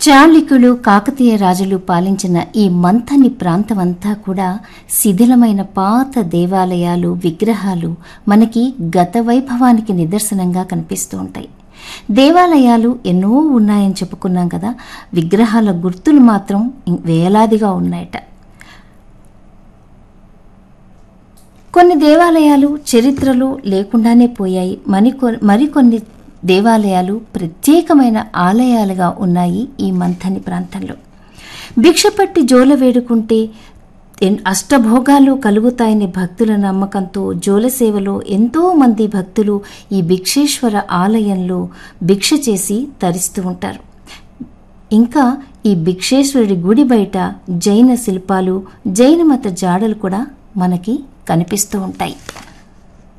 చాళుక్యులు కాకతీయ రాజులు పాలించిన ఈ మంథని ప్రాంతమంతా కూడా శిథిలమైన పాత దేవాలయాలు విగ్రహాలు మనకి గత వైభవానికి నిదర్శనంగా కనిపిస్తూ ఉంటాయి దేవాలయాలు ఎన్నో ఉన్నాయని చెప్పుకున్నాం కదా విగ్రహాల గుర్తులు మాత్రం ఇం- వేలాదిగా ఉన్నాయట కొన్ని దేవాలయాలు చరిత్రలో లేకుండానే పోయాయి మరికొ మరికొన్ని దేవాలయాలు ప్రత్యేకమైన ఆలయాలుగా ఉన్నాయి ఈ మంథని ప్రాంతంలో భిక్షపట్టి జోల వేడుకుంటే ఎన్- అష్టభోగాలు కలుగుతాయని భక్తుల నమ్మకంతో జోల సేవలో ఎంతో మంది భక్తులు ఈ భిక్షేశ్వర ఆలయంలో భిక్ష చేసి తరిస్తూ ఉంటారు ఇంకా ఈ భిక్షేశ్వరుడి గుడి బయట జైన శిల్పాలు జైన మత జాడలు కూడా మనకి కనిపిస్తూ ఉంటాయి